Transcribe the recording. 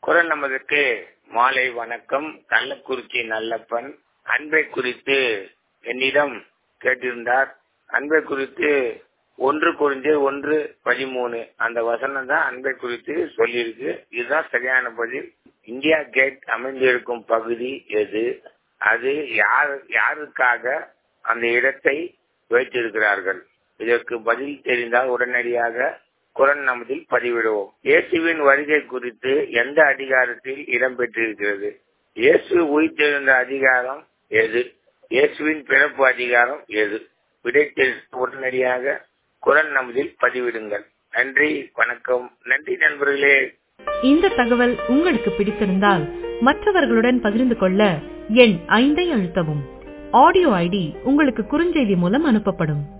குரல் நமதுக்கு மாலை வணக்கம் கள்ளக்குறிச்சி நல்லப்பன் அன்பை குறித்து என்னிடம் கேட்டிருந்தார் அன்பை குறித்து ஒன்று குறிஞ்சு ஒன்று பதிமூணு அந்த வசனம் தான் அன்பை குறித்து சொல்லியிருக்கு இதுதான் சரியான பதில் இந்தியா கேட் அமைந்திருக்கும் பகுதி எது அது யார் யாருக்காக அந்த இடத்தை வைத்திருக்கிறார்கள் இதற்கு பதில் தெரிந்தால் உடனடியாக குரல் நமதில் பதிவிடுவோம் இயேசுவின் வருகை குறித்து எந்த அதிகாரத்தில் இடம்பெற்றிருக்கிறது இயேசு உயிர்த்தெழுந்த அதிகாரம் எது இயேசுவின் பிறப்பு அதிகாரம் எது விடை தெரிந்து உடனடியாக குரல் நமதில் பதிவிடுங்கள் நன்றி வணக்கம் நன்றி நண்பர்களே இந்த தகவல் உங்களுக்கு பிடித்திருந்தால் மற்றவர்களுடன் பகிர்ந்து கொள்ள எண் ஐந்தை அழுத்தவும் ஆடியோ ஐடி உங்களுக்கு குறுஞ்செய்தி மூலம் அனுப்பப்படும்